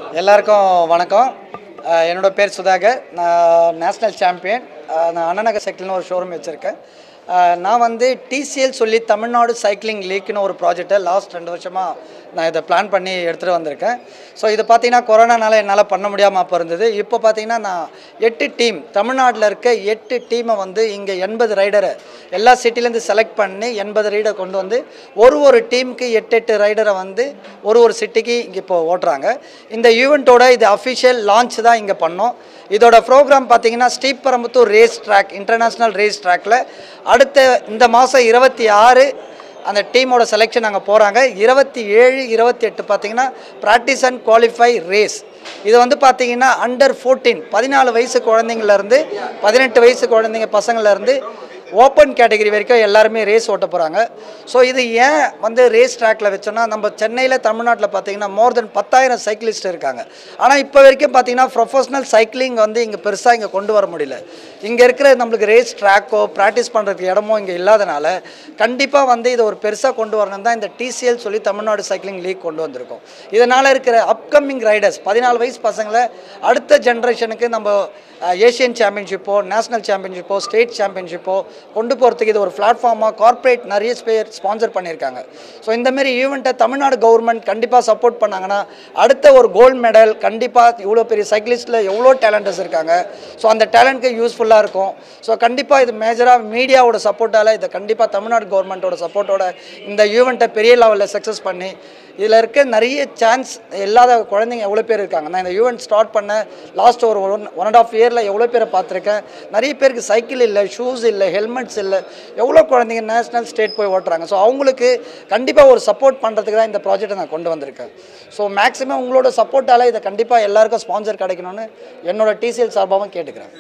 எல்லாருக்கும் வணக்கம் அஹ் என்னோட பேர் சுதாகர் நான் நேஷ்னல் சாம்பியன் அஹ் நான் அண்ணநகர் சைக்கிள்னு ஒரு ஷோரூம் வச்சுருக்கேன் அஹ் நான் வந்து டிசிஎல் சொல்லி தமிழ்நாடு சைக்கிளிங் லீக்னு ஒரு ப்ராஜெக்டை லாஸ்ட் ரெண்டு வருஷமாக நான் இதை பிளான் பண்ணி எடுத்துகிட்டு வந்திருக்கேன் ஸோ இது பார்த்தீங்கன்னா கொரோனானால என்னால் பண்ண முடியாமல் அப்போ இருந்தது இப்போ பார்த்தீங்கன்னா நான் எட்டு டீம் தமிழ்நாட்டில் இருக்க எட்டு டீமை வந்து இங்கே எண்பது ரைடரை எல்லா சிட்டிலேருந்து செலக்ட் பண்ணி எண்பது ரைடரை கொண்டு வந்து ஒரு ஒரு டீமுக்கு எட்டு எட்டு ரைடரை வந்து ஒரு ஒரு சிட்டிக்கு இங்கே இப்போ ஓட்டுறாங்க இந்த ஈவெண்ட்டோட இது அஃபிஷியல் லான்ச் தான் இங்கே பண்ணோம் இதோட ப்ரோக்ராம் பார்த்தீங்கன்னா Sriperumbudur race track international race ட்ராக்கில் அடுத்த இந்த மாதம் இருபத்தி ஆறு அந்த டீமோட செலெக்ஷன் அங்கே போகிறாங்க இருபத்தி ஏழு இருபத்தி எட்டு பார்த்தீங்கன்னா ப்ராக்டிஸ் அண்ட் குவாலிஃபை ரேஸ் இது வந்து பார்த்தீங்கன்னா அண்டர் ஃபோர்டீன் பதினாலு வயசு குழந்தைங்கள்லேருந்து பதினெட்டு வயசு குழந்தைங்க பசங்கள்லேருந்து ஓப்பன் கேட்டகரி வரைக்கும் எல்லாருமே ரேஸ் ஓட்ட போகிறாங்க ஸோ இது ஏன் வந்து ரேஸ் ட்ராக்கில் வச்சோன்னா நம்ம சென்னையில் தமிழ்நாட்டில் பார்த்தீங்கன்னா மோர் தென் பத்தாயிரம் சைக்கிளிஸ்ட் இருக்காங்க ஆனால் இப்போ வரைக்கும் பார்த்தீங்கன்னா ப்ரொஃபஷனல் சைக்கிளிங் வந்து இங்கே பெருசாக இங்கே கொண்டு வர முடியல இங்கே இருக்கிற நம்மளுக்கு ரேஸ் ட்ராக்கோ ப்ராக்டிஸ் பண்ணுறதுக்கு இடமோ இங்கே இல்லாதனால கண்டிப்பாக வந்து இதை ஒரு பெருசாக கொண்டு வரணும் தான் இந்த டிசிஎல் சொல்லி தமிழ்நாடு சைக்கிளிங் லீக் கொண்டு வந்திருக்கோம் இதனால் இருக்கிற அப்கமிங் ரைடர்ஸ் பதினாலு வயசு பசங்களை அடுத்த ஜென்ரேஷனுக்கு நம்ம ஏஷியன் சாம்பியன்ஷிப்போ நேஷனல் சாம்பியன்ஷிப்போ ஸ்டேட் சாம்பியன்ஷிப்போ கொண்டு போகிறதுக்கு இது ஒரு பிளாட்ஃபார்மாக கார்ப்பரேட் நிறைய பேர் ஸ்பான்சர் பண்ணியிருக்காங்க ஸோ இந்தமாரி ஈவெண்ட்டை தமிழ்நாடு கவர்மெண்ட் கண்டிப்பாக சப்போர்ட் பண்ணாங்கன்னா அடுத்த ஒரு கோல்டு மெடல் கண்டிப்பாக இவ்வளோ பெரிய சைக்கிளிஸ்ட்டில் எவ்வளோ டேலண்டஸ் இருக்காங்க ஸோ அந்த டேலண்ட்க்கு யூஸ்ஃபுல்லாக இருக்கும் ஸோ கண்டிப்பாக இது மேஜராக மீடியாவோட சப்போர்ட்டால் இதை கண்டிப்பாக தமிழ்நாடு கவர்மெண்ட்டோட சப்போர்ட்டோட இந்த ஈவெண்ட்டை பெரிய லெவலில் சக்ஸஸ் பண்ணி இதில் இருக்க நிறைய சான்ஸ் இல்லாத குழந்தைங்க எவ்வளோ பேர் இருக்காங்க நான் இந்த ஈவெண்ட் ஸ்டார்ட் பண்ண லாஸ்ட் ஒரு ஒன் ஒன் அண்ட் ஆஃப் இயரில் எவ்வளோ பேரை பார்த்துருக்கேன் நிறைய பேருக்கு சைக்கிள் இல்லை ஷூஸ் இல்லை ஹெல்மெட்ஸ் இல்லை எவ்வளோ குழந்தைங்க நேஷ்னல் ஸ்டேட் போய் ஓட்டுறாங்க ஸோ அவங்களுக்கு கண்டிப்பாக ஒரு சப்போர்ட் பண்ணுறதுக்கு தான் இந்த ப்ராஜெக்ட்டை நான் கொண்டு வந்திருக்கேன் ஸோ மேக்ஸிமம் உங்களோட சப்போர்ட்டால் இதை கண்டிப்பாக எல்லாருக்கும் ஸ்பான்சர் கிடைக்கணும்னு என்னோட டிசிஎல் சார்பாகவும் கேட்டுக்கிறேன்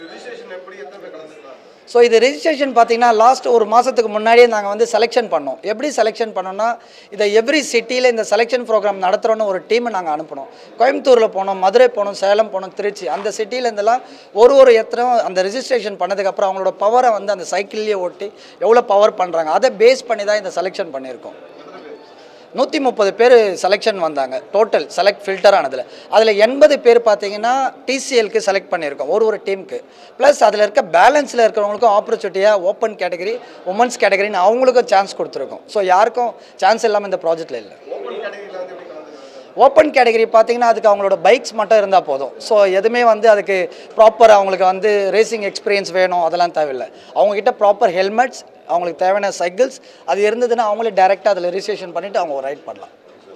ஸோ இது ரெஜிஸ்ட்ரேஷன் பார்த்தீங்கன்னா லாஸ்ட் ஒரு மாதத்துக்கு முன்னாடியே நாங்கள் வந்து செலெக்ஷன் பண்ணோம் எப்படி செலெக்ஷன் பண்ணோம்னா இதை எவ்ரி சிட்டியில் இந்த செலெக்ஷன் ப்ரோக்ராம் நடத்துகிறோன்னு ஒரு டீமை நாங்கள் அனுப்பினோம் கோயம்புத்தூரில் போனோம் மதுரை போனோம் சேலம் போனோம் திருச்சி அந்த சிட்டிலேருந்தெல்லாம் ஒரு ஒரு எத்தனை அந்த ரெஜிஸ்ட்ரேஷன் பண்ணதுக்கப்புறம் அவங்களோட பவரை வந்து அந்த சைக்கிள்லேயே ஓட்டி எவ்வளோ பவர் பண்ணுறாங்க அதை பேஸ் பண்ணி தான் இந்த செலெக்ஷன் பண்ணியிருக்கோம் நூற்றி முப்பது பேர் செலெக்ஷன் வந்தாங்க டோட்டல் செலக்ட் ஃபில்டர் ஆனதில் அதில் எண்பது பேர் பார்த்தீங்கன்னா டிசிஎல்க்கு செலக்ட் பண்ணியிருக்கோம் ஒரு ஒரு டீமுக்கு ப்ளஸ் அதில் இருக்க பேலன்ஸில் இருக்கிறவங்களுக்கும் ஆப்பர்ச்சுனிட்டியாக ஓப்பன் கேட்டகரி உமன்ஸ் கேட்டகரின்னு அவங்களுக்கும் சான்ஸ் கொடுத்துருக்கோம் ஸோ யாருக்கும் சான்ஸ் இல்லாமல் இந்த ப்ராஜெக்ட்டில் இல்லை ஓப்பன் கேட்டகரி பார்த்தீங்கன்னா அதுக்கு அவங்களோட பைக்ஸ் மட்டும் இருந்தால் போதும் ஸோ எதுவுமே வந்து அதுக்கு ப்ராப்பர் அவங்களுக்கு வந்து ரேசிங் எக்ஸ்பீரியன்ஸ் வேணும் அதெல்லாம் தேவையில்லை அவங்கக்கிட்ட ப்ராப்பர் ஹெல்மெட்ஸ் அவங்களுக்கு தேவையான சைக்கிள்ஸ் அது இருந்ததுன்னா அவங்களே டேரெக்டாக அதில் ரிஜிஸ்ட்ரேஷன் பண்ணிவிட்டு அவங்க ரைட் பண்ணலாம்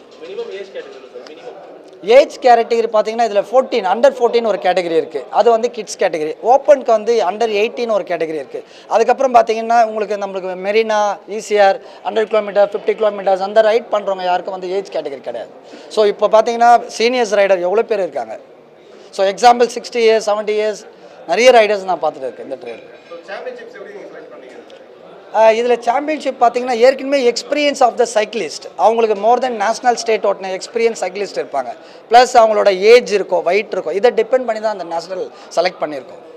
ஏஜ் கேட்டகரி பார்த்தீங்கன்னா இதில் ஃபோர்டீன் அண்டர் ஃபோர்டீன் ஒரு கேட்டகரி இருக்குது அது வந்து கிட்ஸ் கேட்டகரி ஓப்பனுக்கு வந்து அண்டர் எயிட்டீன் ஒரு கேட்டகரி இருக்குது அதுக்கப்புறம் பார்த்தீங்கன்னா உங்களுக்கு நம்மளுக்கு Marina ECR hundred kilometre fifty kilometres அந்த ரைட் பண்ணுறவங்க யாருக்கும் வந்து ஏஜ் கேட்டகரி கிடையாது ஸோ இப்போ பார்த்தீங்கன்னா சீனியர்ஸ் ரைடர் எவ்வளோ பேர் இருக்காங்க so example sixty years seventy years நிறைய ரைடர்ஸ் நான் பார்த்துட்டு இருக்கேன் இந்த ட்ரெயின் இதில் சாம்பியன்ஷிப் பார்த்தீங்கன்னா ஏற்கனவே எக்ஸ்பீரியன்ஸ் ஆஃப் த சைக்கிளிஸ்ட் அவங்களுக்கு மோர் தென் நேஷனல் ஸ்டேட் ஓட்டின எக்ஸ்பீரியன்ஸ் சைக்கிளிஸ்ட் இருப்பாங்க ப்ளஸ் அவங்களோட ஏஜ் இருக்கும் வெயிட் இருக்கும் இதை டிபெண்ட் பண்ணி தான் அந்த நேஷனல் செலக்ட் பண்ணியிருக்கோம்